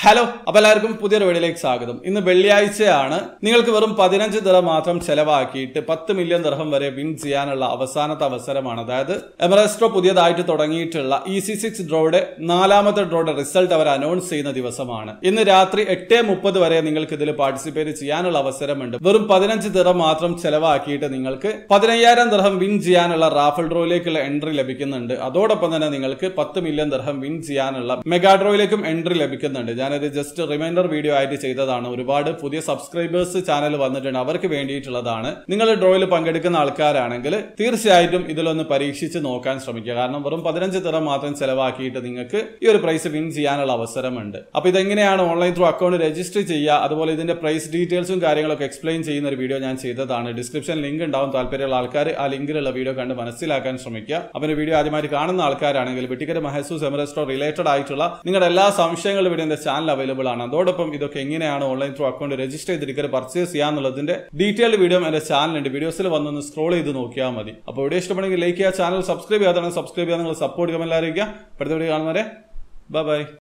hello അപ്പൊ എല്ലാവർക്കും പുതിയൊരു വീഡിയോയിലേക്ക് സ്വാഗതം ഇന്ന് വെള്ളിയാഴ്ചയാണ് നിങ്ങൾക്ക് വെറും പതിനഞ്ച് ദിറം മാത്രം ചെലവാക്കിയിട്ട് പത്ത് മില്യൺ ദിർഹം വരെ വിൻ ചെയ്യാനുള്ള അവസാനത്തെ അവസരമാണ് അതായത് എമറസ്റ്റോ പുതിയതായിട്ട് തുടങ്ങിയിട്ടുള്ള ഇ സി സിക്സ് ഡ്രോയുടെ നാലാമത്തെ ഡ്രോയുടെ റിസൾട്ട് അവർ അനൗൺസ് ചെയ്യുന്ന ദിവസമാണ് ഇന്ന് രാത്രി എട്ട് മുപ്പത് വരെ നിങ്ങൾക്ക് ഇതിൽ പാർട്ടിസിപ്പേറ്റ് ചെയ്യാനുള്ള അവസരമുണ്ട് വെറും പതിനഞ്ച് ദിറം മാത്രം ചെലവാക്കിയിട്ട് നിങ്ങൾക്ക് പതിനയ്യായിരം ദിർഹം വിൻ ചെയ്യാനുള്ള റാഫൽ ഡ്രോയിലേക്കുള്ള എൻട്രി ലഭിക്കുന്നുണ്ട് അതോടൊപ്പം തന്നെ നിങ്ങൾക്ക് പത്ത് മില്യൺ ദിർഹം വിൻ ചെയ്യാനുള്ള മെഗാ ഡ്രോയിലേക്കും എൻട്രി ലഭിക്കുന്നുണ്ട് ഞാനത് ജസ്റ്റ് റിമൈൻഡർ വീഡിയോ ആയിട്ട് ചെയ്തതാണ് ഒരുപാട് പുതിയ സബ്സ്ക്രൈബേഴ്സ് ചാനൽ വന്നിട്ടുണ്ട് അവർക്ക് വേണ്ടിയിട്ടുള്ളതാണ് നിങ്ങൾ ഡ്രോയിൽ പങ്കെടുക്കുന്ന ആൾക്കാരാണെങ്കിൽ തീർച്ചയായിട്ടും ഇതിലൊന്ന് പരീക്ഷിച്ച് നോക്കാൻ ശ്രമിക്കുക കാരണം വെറും പതിനഞ്ച് തിറ മാത്രം ചെലവാക്കിയിട്ട് നിങ്ങൾക്ക് ഈ ഒരു പ്രൈസ് വിൻ ചെയ്യാനുള്ള അവസരമുണ്ട് അപ്പൊ ഇതെങ്ങനെയാണ് ഓൺലൈൻ ത്രൂ അക്കൗണ്ട് രജിസ്റ്റർ ചെയ്യുക അതുപോലെ ഇതിന്റെ പ്രൈസ് ഡീറ്റെയിൽസും കാര്യങ്ങളൊക്കെ എക്സ്പ്ലെയിൻ ചെയ്യുന്ന ഒരു വീഡിയോ ഞാൻ ചെയ്തതാണ് ഡിസ്ക്രിപ്ഷൻ ലിങ്ക് ഉണ്ടാവും താല്പര്യമുള്ള ആൾക്കാർ ആ ലിങ്കിലുള്ള വീഡിയോ കണ്ട് മനസ്സിലാക്കാൻ ശ്രമിക്കുക അപ്പം വീഡിയോ ആദ്യമായിട്ട് കാണുന്ന ആൾക്കാരാണെങ്കിൽ വെട്ടിക്കര മഹസൂസ് എമറസ്റ്റോ റിലേറ്റഡ് ആയിട്ടുള്ള നിങ്ങളുടെ എല്ലാ സംശയങ്ങളും ഇവിടെ എന്റെ ചാനൽ അവൈലബിൾ ആണ് അതോടൊപ്പം ഇതൊക്കെ എങ്ങനെയാണ് ഓൺലൈൻ ത്രൂ അക്കൗണ്ട് രജിസ്റ്റർ ചെയ്തിരിക്കുന്നത് പർച്ചേസ് ചെയ്യാന്നുള്ളതിന്റെ ഡീറ്റെയിൽഡ് വീഡിയോ എന്റെ ചാനലുണ്ട് വീഡിയോസിൽ വന്നൊന്ന് സ്ക്രോൾ ചെയ്ത് നോക്കിയാൽ മതി അപ്പോൾ വീഡിയോ ഇഷ്ടപ്പെടുമെങ്കിൽ ലൈക്ക് ചെയ്യുക ചാനൽ സബ്സ്ക്രൈബ് ചെയ്യാതാണ് സബ്സ്ക്രൈബ് ചെയ്യാൻ നിങ്ങൾ സപ്പോർട്ട് ചെയ്യാൻ എല്ലാവരും അടുത്ത വീഡിയോ കാണുന്നവരെ ബൈ ബൈ